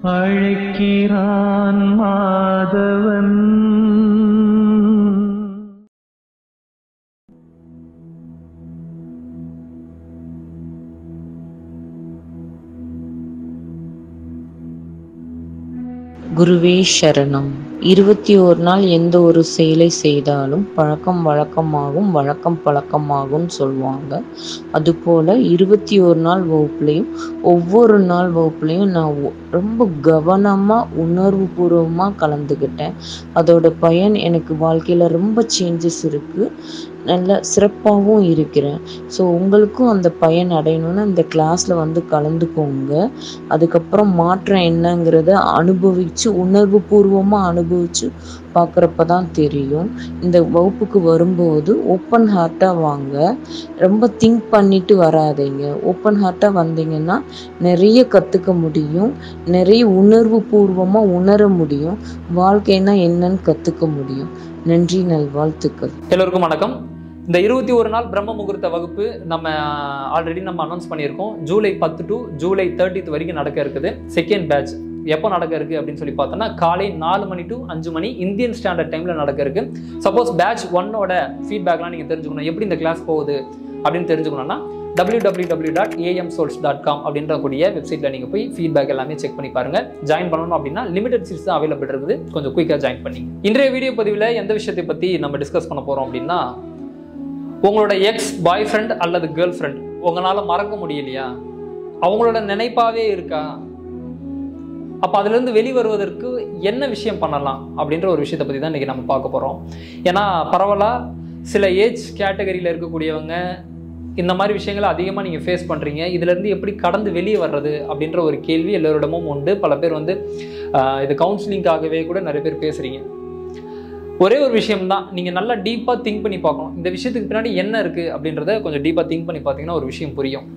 அழைக்கிறான் மாதவன் குருவே சரணம் இருபத்தி ஓர் நாள் எந்த ஒரு செயலை செய்தாலும் பழக்கம் வழக்கமாகும் வழக்கம் பழக்கமாகும் சொல்லுவாங்க அதுபோல் இருபத்தி ஒரு நாள் வகுப்புலையும் ஒவ்வொரு நாள் வகுப்புலையும் நான் ஒ- ரொம்ப கவனமாக உணர்வு பூர்வமாக கலந்துக்கிட்டேன் அதோட பயன் எனக்கு வாழ்க்கையில் ரொம்ப சேஞ்சஸ் இருக்குது நல்ல சிறப்பாகவும் இருக்கிறேன் ஸோ உங்களுக்கும் அந்த பயன் அடையணும்னா இந்த கிளாஸில் வந்து கலந்துக்கோங்க அதுக்கப்புறம் மாற்றம் என்னங்கிறத அனுபவித்து உணர்வு பூர்வமாக அனுபவித்து பார்க்குறப்ப தான் தெரியும் இந்த வகுப்புக்கு வரும்போது ஓப்பன் ஹார்ட்டாக வாங்க ரொம்ப திங்க் பண்ணிட்டு வராதீங்க ஓப்பன் ஹார்ட்டாக வந்தீங்கன்னா நிறைய கற்றுக்க முடியும் நிறைய உணர்வு பூர்வமாக உணர முடியும் வாழ்க்கைனா என்னன்னு கற்றுக்க முடியும் நன்றி நல்வாழ்த்துக்கள் எல்லோருக்கும் வணக்கம் இந்த இருபத்தி ஒரு நாள் பிரம்ம முகூர்த்த வகுப்பு நம்ம ஆல்ரெடி நம்ம அனௌன்ஸ் பண்ணியிருக்கோம் ஜூலை பத்து டு ஜூலை தேர்ட்டித் வரைக்கும் நடக்க இருக்குது செகண்ட் பேட்ச் எப்போ நடக்க இருக்கு அப்படின்னு சொல்லி பார்த்தோம்னா காலை நாலு மணி டு அஞ்சு மணி இந்தியன் ஸ்டாண்டர்ட் டைம்ல நடக்க இருக்கு சப்போஸ் பேட்ச் ஒன்னோட ஃபீட்பேக்லாம் நீங்கள் தெரிஞ்சுக்கணும் எப்படி இந்த கிளாஸ் போகுது அப்படின்னு தெரிஞ்சுக்கணும்னா W W W dot AM souls dot com அப்படின்ற கூடிய வெப்சைட்டில் நீங்கள் போய் ஃபீட்பேக் எல்லாமே செக் பண்ணி பாருங்க ஜாயின் பண்ணணும் அப்படின்னா லிமிடெட் சீட்ஸ் தான் அவைலபிள் இருக்குது கொஞ்சம் குயிக்காக ஜாயின் பண்ணி இன்றைய வீடியோ பதிவில் எந்த விஷயத்தை பற்றி நம்ம டிஸ்கஸ் பண்ண போகிறோம் அப்படின்னா உங்களோட எக்ஸ் பாய் ஃப்ரெண்ட் அல்லது கேர்ள் ஃப்ரெண்ட் உங்களால் மறக்க முடியலையா அவங்களோட நினைப்பாவே இருக்கா அப்போ அதுலேருந்து வெளிவருவதற்கு என்ன விஷயம் பண்ணலாம் அப்படின்ற ஒரு விஷயத்தை பற்றி தான் இன்றைக்கி நம்ம பார்க்க போகிறோம் ஏன்னா பரவலாக சில ஏஜ் கேட்டகரியில் இருக்கக்கூடியவங்க இந்த மாதிரி விஷயங்களை அதிகமாக நீங்கள் ஃபேஸ் பண்ணுறீங்க இதுலேருந்து எப்படி கடந்து வெளியே வர்றது அப்படின்ற ஒரு கேள்வி எல்லோரிடமும் உண்டு பல பேர் வந்து ஆஹ், இது கவுன்சிலிங்காகவே கூட நிறைய பேர் பேசுகிறீங்க ஒரே ஒரு விஷயம் தான் நீங்கள் நல்லா டீப்பாக திங்க் பண்ணி பார்க்கணும் இந்த விஷயத்துக்கு பின்னாடி என்ன இருக்குது அப்படின்றத கொஞ்சம் டீப்பாக திங்க் பண்ணி பார்த்தீங்கன்னா ஒரு விஷயம் புரியும்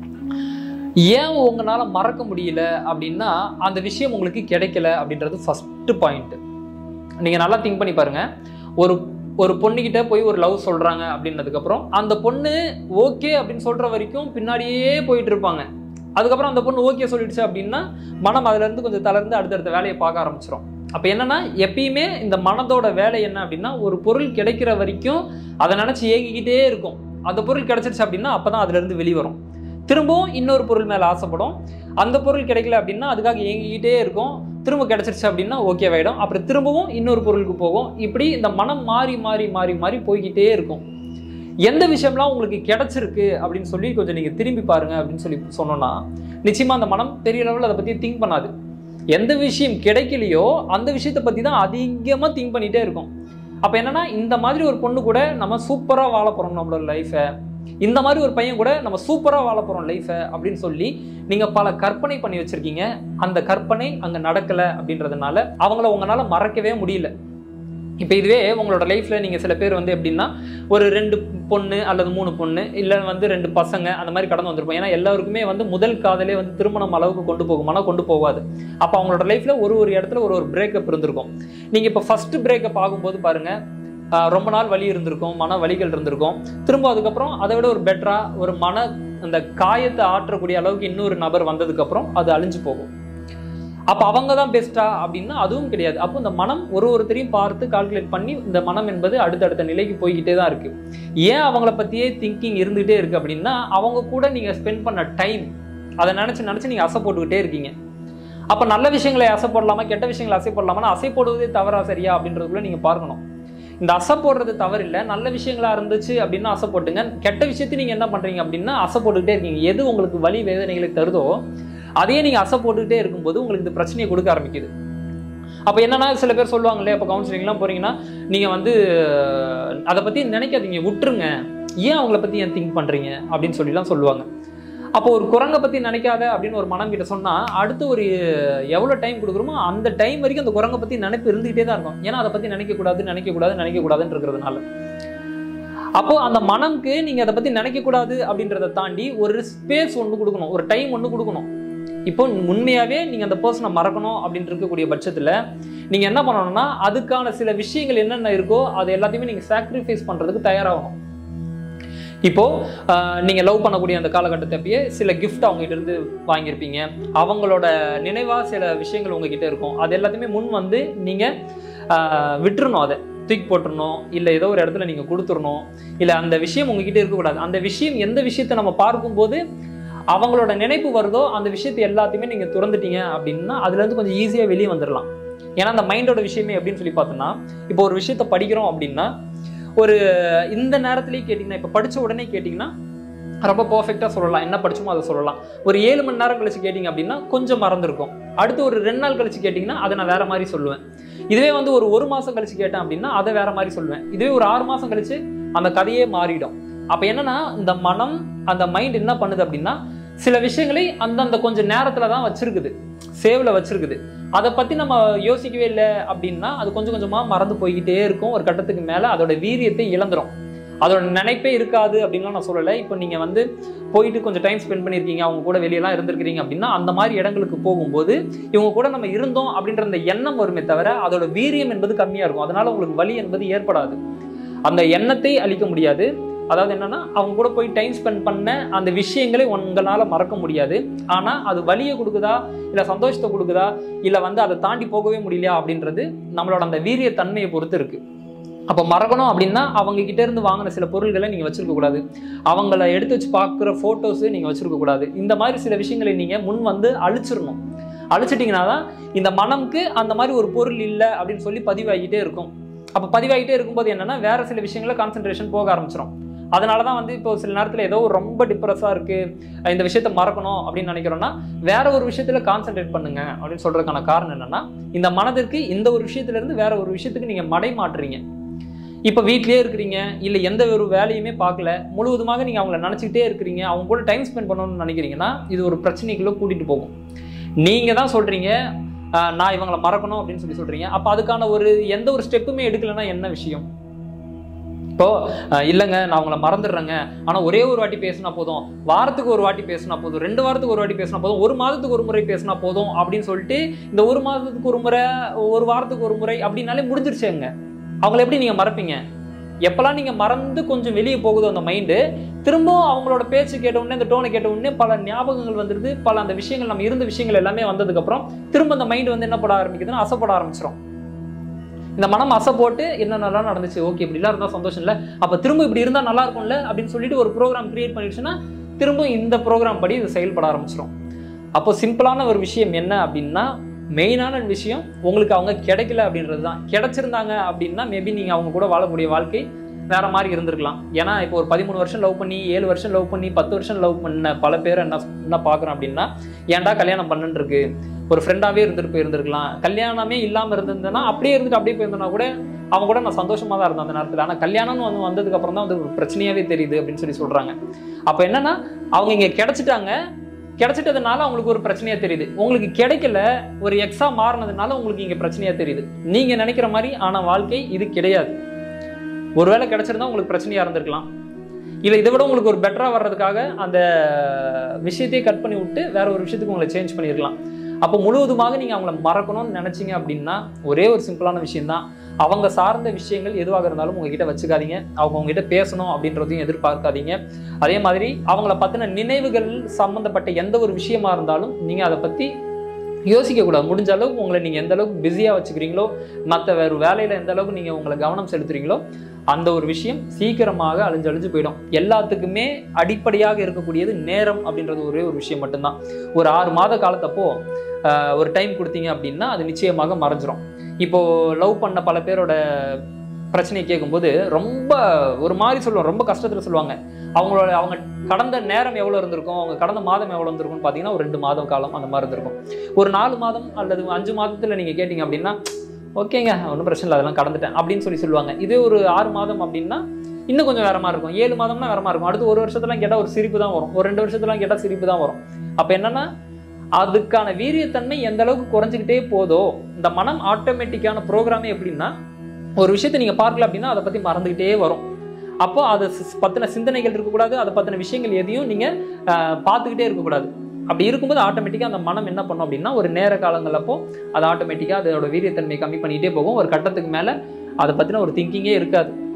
ஏன் உங்களால் மறக்க முடியல அப்படின்னா அந்த விஷயம் உங்களுக்கு கிடைக்கல அப்படின்றது ஃபஸ்ட்டு பாயிண்ட் நீங்கள் நல்லா திங்க் பண்ணி பாருங்க ஒரு ஒரு பொண்ணுகிட்ட போய் ஒரு லவ் சொல்கிறாங்க அப்படின்னதுக்கப்புறம் அந்த பொண்ணு ஓகே அப்படின்னு சொல்கிற வரைக்கும் பின்னாடியே போயிட்டு இருப்பாங்க அதுக்கப்புறம் அந்த பொண்ணு ஓகே சொல்லிடுச்சு அப்படின்னா மனம் அதுலேருந்து கொஞ்சம் தளர்ந்து அடுத்தடுத்த வேலையை பார்க்க ஆரம்பிச்சிடும் அப்போ என்னன்னா எப்பயுமே இந்த மனதோட வேலை என்ன அப்படின்னா ஒரு பொருள் கிடைக்கிற வரைக்கும் அதை நினச்சி ஏங்கிக்கிட்டே இருக்கும் அந்த பொருள் கிடைச்சிருச்சு அப்படின்னா அப்போ தான் அதுலேருந்து வெளிவரும் திரும்பவும் இன்னொரு பொருள் மேலே ஆசைப்படும் அந்த பொருள் கிடைக்கல அப்படின்னா அதுக்காக ஏங்கிக்கிட்டே இருக்கும் திரும்ப கிடைச்சிருச்சு அப்படின்னா ஓகே ஆகிடும் அப்புறம் திரும்பவும் இன்னொரு பொருளுக்கு போகும் இப்படி இந்த மனம் மாறி மாறி மாறி மாறி போய்கிட்டே இருக்கும் எந்த விஷயம்லாம் உங்களுக்கு கிடைச்சிருக்கு அப்படின்னு சொல்லி கொஞ்சம் நீங்கள் திரும்பி பாருங்க அப்படின்னு சொல்லி சொன்னோன்னா நிச்சயமாக அந்த மனம் பெரிய லெவலில் அதை பற்றி திங்க் பண்ணாது எந்த விஷயம் கிடைக்கலையோ அந்த விஷயத்தை பற்றி தான் அதிகமாக திங்க் பண்ணிகிட்டே இருக்கும் அப்போ என்னன்னா இந்த மாதிரி ஒரு பொண்ணு கூட நம்ம சூப்பராக வாழ போகிறோம் நம்மளோட லைஃப்பை இந்த மாதிரி ஒரு பையன் கூட நம்ம சூப்பராக வாழ போகிறோம் லைஃப்பை அப்படின்னு சொல்லி நீங்கள் பல கற்பனை பண்ணி வச்சுருக்கீங்க அந்த கற்பனை அங்கே நடக்கலை அப்படின்றதுனால அவங்கள உங்களால் மறக்கவே முடியல இப்போ இதுவே உங்களோட லைஃப்பில் நீங்கள் சில பேர் வந்து எப்படின்னா ஒரு ரெண்டு பொண்ணு அல்லது மூணு பொண்ணு இல்லை வந்து ரெண்டு பசங்க அந்த மாதிரி கடந்து வந்திருப்போம் ஏன்னா எல்லாருக்குமே வந்து முதல் காதலே வந்து திருமணம் அளவுக்கு கொண்டு போகுமானா கொண்டு போகாது அப்போ அவங்களோட லைஃப்பில் ஒரு ஒரு இடத்துல ஒரு ஒரு பிரேக்கப் இருந்திருக்கும் நீங்கள் இப்போ ஃபஸ்ட்டு பிரேக்கப் ஆகும்போது பாருங்கள் ஆஹ் ரொம்ப நாள் வலி இருந்திருக்கும் மன வலிகள் இருந்திருக்கும் திரும்ப அதுக்கப்புறம் அதை விட ஒரு பெட்டரா ஒரு மன அந்த காயத்தை ஆற்றக்கூடிய அளவுக்கு இன்னொரு நபர் வந்ததுக்கப்புறம் அது அழிஞ்சு போகும் அப்போ அவங்க தான் பெஸ்ட்டா அப்படின்னா அதுவும் கிடையாது அப்போ இந்த மனம் ஒரு ஒருத்தரையும் பார்த்து கால்குலேட் பண்ணி இந்த மனம் என்பது அடுத்தடுத்த நிலைக்கு போய்கிட்டே தான் இருக்கு ஏன் அவங்கள பற்றியே திங்கிங் இருந்துகிட்டே இருக்கு அப்படின்னா அவங்க கூட நீங்கள் ஸ்பெண்ட் பண்ண டைம் அதை நினச்சி நினச்சி நீங்கள் அசை போட்டுக்கிட்டே இருக்கீங்க அப்போ நல்ல விஷயங்களை அசை போடலாமா கெட்ட விஷயங்களை அசை போடலாமா அசை போடுவதே தவறா சரியா அப்படின்றதுக்குள்ள நீங்கள் பார்க்கணும் இந்த அசை போடுறது தவறு இல்லை நல்ல விஷயங்களா இருந்துச்சு அப்படின்னா அசை போட்டுங்க கெட்ட விஷயத்தையும் நீங்கள் என்ன பண்ணுறீங்க அப்படின்னா அசை போட்டுக்கிட்டே இருக்கீங்க எது உங்களுக்கு வலி வேதனைகளை தருதோ அதையே நீங்கள் அசை போட்டுக்கிட்டே இருக்கும்போது உங்களுக்கு இந்த பிரச்சனையை கொடுக்க ஆரம்பிக்குது அப்போ என்னன்னா சில பேர் சொல்லுவாங்களே இப்போ கவுன்சிலிங்லாம் போறீங்கன்னா நீங்கள் வந்து அஹ், அதை பற்றி நினைக்காதீங்க விட்டுருங்க ஏன் அவங்கள பற்றி ஏன் திங்க் பண்ணுறீங்க அப்படின்னு சொல்லிலாம் சொல்லுவாங்க அப்போ ஒரு குரங்கை பற்றி நினைக்காத அப்படின்னு ஒரு மனம் கிட்ட சொன்னால் அடுத்து ஒரு எவ்வளோ டைம் கொடுக்குறோமோ அந்த டைம் வரைக்கும் அந்த குரங்கை பற்றி நினைப்பு இருந்துகிட்டே தான் இருக்கும் ஏன்னா அதை பற்றி நினைக்கக்கூடாது நினைக்கக்கூடாது நினைக்கக்கூடாதுன்னு இருக்கிறதுனால அப்போ அந்த மனம்க்கு நீங்கள் அதை பற்றி நினைக்கக்கூடாது அப்படின்றத தாண்டி ஒரு ஸ்பேஸ் ஒன்று கொடுக்கணும் ஒரு டைம் ஒன்று கொடுக்கணும் இப்போ உண்மையாகவே நீங்கள் அந்த பர்சனை மறக்கணும் அப்படின்னு இருக்கக்கூடிய பட்சத்தில் நீங்கள் என்ன பண்ணணும்னா அதுக்கான சில விஷயங்கள் என்னென்ன இருக்கோ அது எல்லாத்தையுமே நீங்கள் சாக்ரிஃபைஸ் பண்ணுறதுக்கு தயாராகணும் இப்போ ஆஹ், நீங்க லவ் பண்ணக்கூடிய அந்த காலகட்டத்தப்பயே சில கிஃப்ட் அவங்க கிட்ட இருந்து வாங்கியிருப்பீங்க அவங்களோட நினைவா சில விஷயங்கள் உங்ககிட்ட இருக்கும் அது எல்லாத்தையுமே முன் வந்து நீங்க ஆஹ், விட்டுறணும் அதை தூக்கி போட்டுறணும் இல்லை ஏதோ ஒரு இடத்துல நீங்கள் கொடுத்துடணும் இல்லை அந்த விஷயம் உங்ககிட்ட இருக்கக்கூடாது அந்த விஷயம் எந்த விஷயத்தை நம்ம பார்க்கும்போது அவங்களோட நினைப்பு வருதோ அந்த விஷயத்தை எல்லாத்தையுமே நீங்கள் திறந்துட்டீங்க அப்படின்னா அதுலேருந்து கொஞ்சம் ஈஸியாக வெளியே வந்துடலாம் ஏன்னா அந்த மைண்டோட விஷயமே எப்படின்னு சொல்லி பார்த்தோன்னா இப்போ ஒரு விஷயத்த படிக்கிறோம் அப்படின்னா ஒரு இந்த நேரத்துலேயே கேட்டிங்கன்னா இப்போ படித்த உடனே கேட்டிங்கன்னா ரொம்ப பர்ஃபெக்டாக சொல்லலாம் என்ன படிச்சோமோ அதை சொல்லலாம் ஒரு ஏழு மணி நேரம் கழிச்சு கேட்டிங்க அப்படின்னா கொஞ்சம் மறந்துருக்கும் அடுத்து ஒரு ரெண்டு நாள் கழிச்சு கேட்டிங்கன்னா அதை நான் வேற மாதிரி சொல்லுவேன் இதுவே வந்து ஒரு ஒரு மாதம் கழிச்சு கேட்டேன் அப்படின்னா அதை வேற மாதிரி சொல்லுவேன் இதுவே ஒரு ஆறு மாதம் கழிச்சு அந்த கதையே மாறிடும் அப்போ என்னன்னா இந்த மனம் அந்த மைண்ட் என்ன பண்ணுது அப்படின்னா சில விஷயங்களை அந்தந்த கொஞ்சம் நேரத்துல தான் வச்சிருக்குது சேவ்ல வச்சிருக்குது அதை பத்தி நம்ம யோசிக்கவே இல்லை அப்படின்னா அது கொஞ்சம் கொஞ்சமா மறந்து போய்கிட்டே இருக்கும் ஒரு கட்டத்துக்கு மேல அதோட வீரியத்தை இழந்துரும் அதோட நினைப்பே இருக்காது அப்படின்லாம் நான் சொல்லலை இப்போ நீங்க வந்து போயிட்டு கொஞ்சம் டைம் ஸ்பெண்ட் பண்ணியிருக்கீங்க அவங்க கூட வெளியெல்லாம் இருந்திருக்கிறீங்க அப்படின்னா அந்த மாதிரி இடங்களுக்கு போகும்போது இவங்க கூட நம்ம இருந்தோம் அப்படின்ற அந்த எண்ணம் வருமே தவிர அதோட வீரியம் என்பது கம்மியா இருக்கும் அதனால உங்களுக்கு வலி என்பது ஏற்படாது அந்த எண்ணத்தை அழிக்க முடியாது அதாவது என்னன்னா அவங்க கூட போய் டைம் ஸ்பெண்ட் பண்ண அந்த விஷயங்களை உங்களால மறக்க முடியாது ஆனா அது வலியை கொடுக்குதா இல்ல சந்தோஷத்தை கொடுக்குதா இல்ல வந்து அதை தாண்டி போகவே முடியலையா அப்படின்றது நம்மளோட அந்த வீரிய தன்மையை பொறுத்து இருக்கு அப்போ மறக்கணும் அப்படின்னா அவங்க கிட்ட இருந்து வாங்கின சில பொருள்களை நீங்க வச்சிருக்க கூடாது அவங்கள எடுத்து வச்சு பார்க்குற ஃபோட்டோஸ் நீங்க வச்சிருக்க கூடாது இந்த மாதிரி சில விஷயங்களை நீங்க முன் வந்து அழிச்சிடணும் அழிச்சிட்டிங்கன்னா தான் இந்த மனம்க்கு அந்த மாதிரி ஒரு பொருள் இல்லை அப்படின்னு சொல்லி பதிவாகிட்டே இருக்கும் அப்போ பதிவாகிட்டே இருக்கும்போது என்னன்னா வேற சில விஷயங்களை கான்சென்ட்ரேஷன் போக ஆரம்பிச்சிடும் அதனால தான் வந்து இப்போ சில நேரத்தில் ஏதோ ஒரு ரொம்ப டிப்ரெஸ்ஸாக இருக்கு அஹ் இந்த விஷயத்த மறக்கணும் அப்படின்னு நினைக்கிறோம்னா வேற ஒரு விஷயத்துல கான்சென்ட்ரேட் பண்ணுங்க அப்படின்னு சொல்றதுக்கான காரணம் என்னன்னா இந்த மனதிற்கு இந்த ஒரு விஷயத்துல இருந்து வேற ஒரு விஷயத்துக்கு நீங்க மடை மாட்டுறீங்க இப்போ வீட்லயே இருக்கிறீங்க இல்லை எந்த ஒரு வேலையுமே பார்க்கல முழுவதுமாக நீங்கள் அவங்கள நினச்சிக்கிட்டே இருக்கிறீங்க அவங்க கூட டைம் ஸ்பெண்ட் பண்ணணும்னு நினைக்கிறீங்கன்னா இது ஒரு பிரச்சனைக்குள்ளே கூட்டிகிட்டு போகும் நீங்கள் தான் சொல்கிறீங்க நான் இவங்களை மறக்கணும் அப்படின்னு சொல்லி சொல்கிறீங்க அப்போ அதுக்கான ஒரு எந்த ஒரு ஸ்டெப்புமே எடுக்கலைன்னா என்ன விஷயம் இப்போ அஹ், இல்லைங்க நான் அவங்கள மறந்துடுறேங்க ஆனால் ஒரே ஒரு வாட்டி பேசினா போதும் வாரத்துக்கு ஒரு வாட்டி பேசினா போதும் ரெண்டு வாரத்துக்கு ஒரு வாட்டி பேசினா போதும் ஒரு மாதத்துக்கு ஒரு முறை பேசினா போதும் அப்படின்னு சொல்லிட்டு இந்த ஒரு மாதத்துக்கு ஒரு முறை ஒரு வாரத்துக்கு ஒரு முறை அப்படின்னாலே முடிஞ்சிருச்சேங்க அவங்கள எப்படி நீங்கள் மறப்பீங்க எப்போல்லாம் நீங்கள் மறந்து கொஞ்சம் வெளியே போகுதோ அந்த மைண்டு திரும்பவும் அவங்களோட பேச்சு கேட்ட உடனே அந்த டோனை கேட்ட உடனே பல ஞாபகங்கள் வந்துடுது பல அந்த விஷயங்கள் நம்ம இருந்த விஷயங்கள் எல்லாமே வந்ததுக்கப்புறம் திரும்ப அந்த மைண்டு வந்து என்ன பட ஆரம்பிக்குதுன்னா அசைப்பட ஆரம்பிச்சிடும் இந்த மனம் அசை போட்டு என்ன நல்லா நடந்துச்சு ஓகே இப்படிலாம் இருந்தால் சந்தோஷம் இல்லை அப்போ திரும்ப இப்படி இருந்தால் நல்லா இருக்கும்ல அப்படின்னு சொல்லிட்டு ஒரு ப்ரோக்ராம் கிரியேட் பண்ணிடுச்சுன்னா திரும்ப இந்த ப்ரோக்ராம் படி இது செயல்பட ஆரம்பிச்சிடும் அப்போ சிம்பிளான ஒரு விஷயம் என்ன அப்படின்னா மெயினான விஷயம் உங்களுக்கு அவங்க கிடைக்கல அப்படின்றது தான் கிடைச்சிருந்தாங்க அப்படின்னா மேபி நீங்கள் அவங்க கூட வாழக்கூடிய வாழ்க்கை வேற மாதிரி இருந்திருக்கலாம் ஏன்னா இப்போ ஒரு பதிமூணு வருஷம் லவ் பண்ணி ஏழு வருஷம் லவ் பண்ணி பத்து வருஷம் லவ் பண்ண பல பேர் என்ன என்ன பார்க்குறோம் அப்படின்னா ஏன்டா கல்யாணம் பண்ணுன்னு இருக்கு ஒரு ஃப்ரெண்டாகவே இருந்துட்டு போயிருந்திருக்கலாம் கல்யாணமே இல்லாமல் இருந்திருந்தேன்னா அப்படியே இருந்துட்டு அப்படியே போயிருந்தனா கூட அவங்க கூட நான் சந்தோஷமாக தான் இருந்தேன் அந்த நேரத்தில் ஆனால் கல்யாணம்னு வந்து வந்ததுக்கு அப்புறம் தான் வந்து ஒரு பிரச்சனையாவே தெரியுது அப்படின்னு சொல்லி சொல்கிறாங்க அப்போ என்னன்னா அவங்க இங்கே கிடைச்சிட்டாங்க கிடைச்சிட்டதுனால அவங்களுக்கு ஒரு பிரச்சனையா தெரியுது உங்களுக்கு கிடைக்கல ஒரு எக்ஸா மாறினதுனால உங்களுக்கு இங்க பிரச்சனையா தெரியுது நீங்க நினைக்கிற மாதிரி ஆனா வாழ்க்கை இது கிடையாது ஒருவேளை கிடைச்சிருந்தா உங்களுக்கு பிரச்சனையா இருந்திருக்கலாம் இல்லை இதை விட உங்களுக்கு ஒரு பெட்டரா வர்றதுக்காக அந்த விஷயத்தையே கட் பண்ணி விட்டு வேற ஒரு விஷயத்துக்கு உங்களை சேஞ்ச் பண்ணியிருக்கலாம் அப்போ முழுவதுமாக நீங்கள் அவங்கள மறக்கணும்னு நினச்சிங்க அப்படின்னா ஒரே ஒரு சிம்பிளான விஷயம்தான் அவங்க சார்ந்த விஷயங்கள் எதுவாக இருந்தாலும் உங்ககிட்ட வச்சுக்காதீங்க அவங்க உங்ககிட்ட பேசணும் அப்படின்றதையும் எதிர்பார்க்காதீங்க அதே மாதிரி அவங்கள பற்றின நினைவுகள் சம்மந்தப்பட்ட எந்த ஒரு விஷயமா இருந்தாலும் நீங்கள் அதை பற்றி யோசிக்கக்கூடாது முடிஞ்ச அளவுக்கு உங்களை நீங்கள் எந்த அளவுக்கு பிஸியாக வச்சுக்கிறீங்களோ மற்ற வேறு வேலையில் எந்த அளவுக்கு நீங்கள் உங்களை கவனம் செலுத்துறீங்களோ அந்த ஒரு விஷயம் சீக்கிரமாக அழிஞ்சு அழிஞ்சு போயிடும் எல்லாத்துக்குமே அடிப்படையாக இருக்கக்கூடியது நேரம் அப்படின்றது ஒரே ஒரு விஷயம் மட்டும்தான் ஒரு ஆறு மாத காலத்தப்போ ஆஹ், ஒரு டைம் கொடுத்தீங்க அப்படின்னா அது நிச்சயமாக மறைஞ்சிரும் இப்போ லவ் பண்ண பல பேரோட பிரச்சனையை கேட்கும்போது ரொம்ப ஒரு மாதிரி சொல்லுவாங்க ரொம்ப கஷ்டத்தில் சொல்லுவாங்க அவங்களோட அவங்க கடந்த நேரம் எவ்வளோ இருந்திருக்கும் அவங்க கடந்த மாதம் எவ்வளோ இருந்திருக்கும்னு பார்த்தீங்கன்னா ஒரு ரெண்டு மாதம் காலம் அந்த மாதிரி இருந்திருக்கும் ஒரு நாலு மாதம் அல்லது அஞ்சு மாதத்தில் நீங்கள் கேட்டிங்க அப்படின்னா ஓகேங்க ஒன்றும் பிரச்சனை இல்லை அதெல்லாம் கடந்துட்டேன் அப்படின்னு சொல்லி சொல்லுவாங்க இதே ஒரு ஆறு மாதம் அப்படின்னா இன்னும் கொஞ்சம் வேற மாதிரி இருக்கும் ஏழு மாதம்னா வேற மாதிரி இருக்கும் அடுத்து ஒரு வருஷத்துலாம் கேட்டால் ஒரு சிரிப்பு தான் வரும் ஒரு ரெண்டு வருஷத்துலாம் கேட்டால் சிரிப்பு தான் வரும் அப்போ என்னன்னா அதுக்கான வீரியத்தன்மை எந்த அளவுக்கு குறைஞ்சிக்கிட்டே போதோ இந்த மனம் ஆட்டோமேட்டிக்கான ப்ரோக்ராமே எப்படின்னா ஒரு விஷயத்தை நீங்கள் பார்க்கல அப்படின்னா அதை பற்றி மறந்துக்கிட்டே வரும் அப்போ அதை சி- பத்தின சிந்தனைகள் இருக்கக்கூடாது அதை பற்றின விஷயங்கள் எதையும் நீங்கள் பார்த்துக்கிட்டே இருக்கக்கூடாது அப்படி இருக்கும்போது ஆட்டோமேட்டிக்காக அந்த மனம் என்ன பண்ணும் அப்படின்னா ஒரு நேர காலங்கள் அப்போ அது ஆட்டோமேட்டிக்காக அதோட வீரியத்தன்மை கம்மி பண்ணிகிட்டே போகும் ஒரு கட்டத்துக்கு மேலே அதை பற்றின ஒரு திங்கிங்கே இருக்காது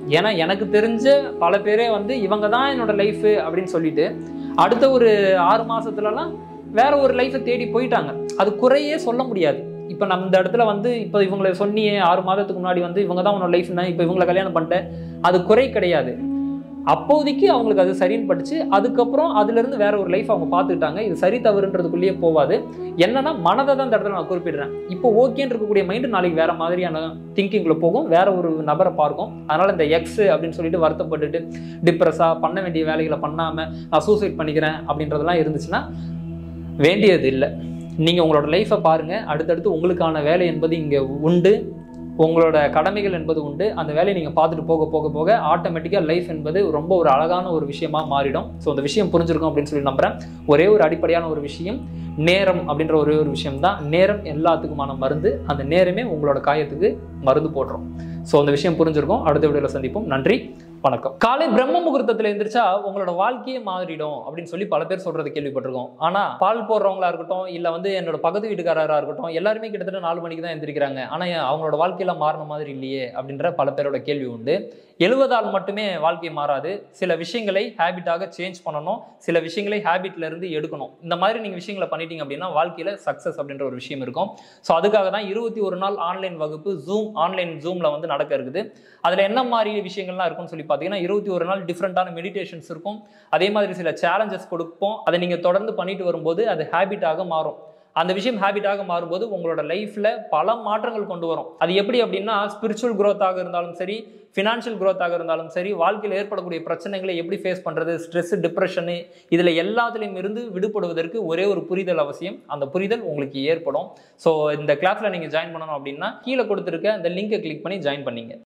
ஏன்னா எனக்கு தெரிஞ்ச பல பேரே வந்து இவங்க தான் என்னோட லைஃப் அப்படின்னு சொல்லிட்டு அடுத்த ஒரு ஆறு மாசத்துலலாம் வேற ஒரு லைஃப்பை தேடி போயிட்டாங்க அது குறையே சொல்ல முடியாது இப்போ நம்ம இந்த இடத்துல வந்து இப்போ இவங்களை சொன்னியே ஆறு மாதத்துக்கு முன்னாடி வந்து இவங்க தான் உன்னோட லைஃப்னா இப்போ இவங்களை கல்யாணம் பண்ணிட்டேன் அது குறை கிடையாது அப்போதைக்கு அவங்களுக்கு அது சரின்னு பட்டுச்சு அதுக்கப்புறம் அதுல இருந்து வேற ஒரு லைஃப் அவங்க பார்த்துக்கிட்டாங்க இது சரி தவறுன்றதுக்குள்ளேயே போவாது என்னன்னா மனதை தான் இந்த இடத்துல நான் குறிப்பிடுறேன் இப்போ ஓகேன்னு இருக்கக்கூடிய மைண்டு நாளைக்கு வேற மாதிரியான திங்கிங்ல போகும் வேற ஒரு நபரை பார்க்கும் அதனால இந்த எக்ஸ் அப்படின்னு சொல்லிட்டு வருத்தப்பட்டுட்டு டிப்ரெஸ்ஸா பண்ண வேண்டிய வேலைகளை பண்ணாம நான் சூசைட் பண்ணிக்கிறேன் அப்படின்றதெல்லாம் இருந்துச்சுன்னா வேண்டியது இல்லை நீங்க உங்களோட லைஃப்பை பாருங்க அடுத்தடுத்து உங்களுக்கான வேலை என்பது இங்க உண்டு உங்களோட கடமைகள் என்பது உண்டு அந்த வேலையை நீங்கள் பார்த்துட்டு போக போக போக ஆட்டோமேட்டிக்காக லைஃப் என்பது ரொம்ப ஒரு அழகான ஒரு விஷயமா மாறிடும் ஸோ அந்த விஷயம் புரிஞ்சிருக்கும் அப்படின்னு சொல்லி நம்புறேன் ஒரே ஒரு அடிப்படையான ஒரு விஷயம் நேரம் அப்படின்ற ஒரே ஒரு விஷயம் தான் நேரம் எல்லாத்துக்குமான மருந்து அந்த நேரமே உங்களோட காயத்துக்கு மருந்து போடுறோம் ஸோ அந்த விஷயம் புரிஞ்சிருக்கும் அடுத்த வீடியோவில் சந்திப்போம் நன்றி வணக்கம் காலை பிரம்ம முகூர்த்தத்தில் எந்திரிச்சா உங்களோட வாழ்க்கையே மாறிடும் அப்படின்னு சொல்லி பல பேர் சொல்றது கேள்விப்பட்டிருக்கோம் ஆனா பால் போடுறவங்களா இருக்கட்டும் இல்ல வந்து என்னோட பக்கத்து வீட்டுக்காரரா இருக்கட்டும் எல்லாருமே கிட்டத்தட்ட நாலு மணிக்கு தான் எந்திரிக்கிறாங்க ஆனா ஏன் அவங்களோட வாழ்க்கையில மாறின மாதிரி இல்லையே அப்படின்ற பல பேரோட கேள்வி உண்டு எழுவதால் மட்டுமே வாழ்க்கை மாறாது சில விஷயங்களை ஹேபிட்டாக சேஞ்ச் பண்ணணும் சில விஷயங்களை ஹேபிட்ல இருந்து எடுக்கணும் இந்த மாதிரி நீங்க விஷயங்களை பண்ணிட்டீங்க அப்படின்னா வாழ்க்கையில சக்சஸ் அப்படின்ற ஒரு விஷயம் இருக்கும் ஸோ அதுக்காக தான் இருபத்தி ஒரு நாள் ஆன்லைன் வகுப்பு ஜூம் ஆன்லைன் ஜூம்ல வந்து நடக்க இருக்குது அதுல என்ன மாதிரி விஷயங்கள்லாம் இருக்கும்னு சொல்லி பார்த்தீங்கன்னா இருபத்தி ஒரு நாள் டிஃப்ரெண்டான மெடிடேஷன்ஸ் இருக்கும் அதே மாதிரி சில சேலஞ்சஸ் கொடுப்போம் அதை நீங்க தொடர்ந்து பண்ணிட்டு வரும்போது அது ஹேபிட்டாக மாறும் அந்த விஷயம் ஹேபிட்டாக மாறும்போது உங்களோட லைஃப்ல பல மாற்றங்கள் கொண்டு வரும் அது எப்படி அப்படின்னா ஸ்பிரிச்சுவல் growth-ஆக இருந்தாலும் சரி ஃபினான்ஷியல் growth-ஆக இருந்தாலும் சரி வாழ்க்கையில் ஏற்படக்கூடிய பிரச்சனைகளை எப்படி ஃபேஸ் பண்றது ஸ்ட்ரெஸ் டிப்ரெஷனு இதுல எல்லாத்துலேயும் இருந்து விடுபடுவதற்கு ஒரே ஒரு புரிதல் அவசியம் அந்த புரிதல் உங்களுக்கு ஏற்படும் ஸோ இந்த கிளாஸ்ல நீங்க ஜாயின் பண்ணணும் அப்படின்னா கீழே கொடுத்துருக்க அந்த லிங்கை கிளிக் பண்ணி ஜாயின் பண்ணீங்க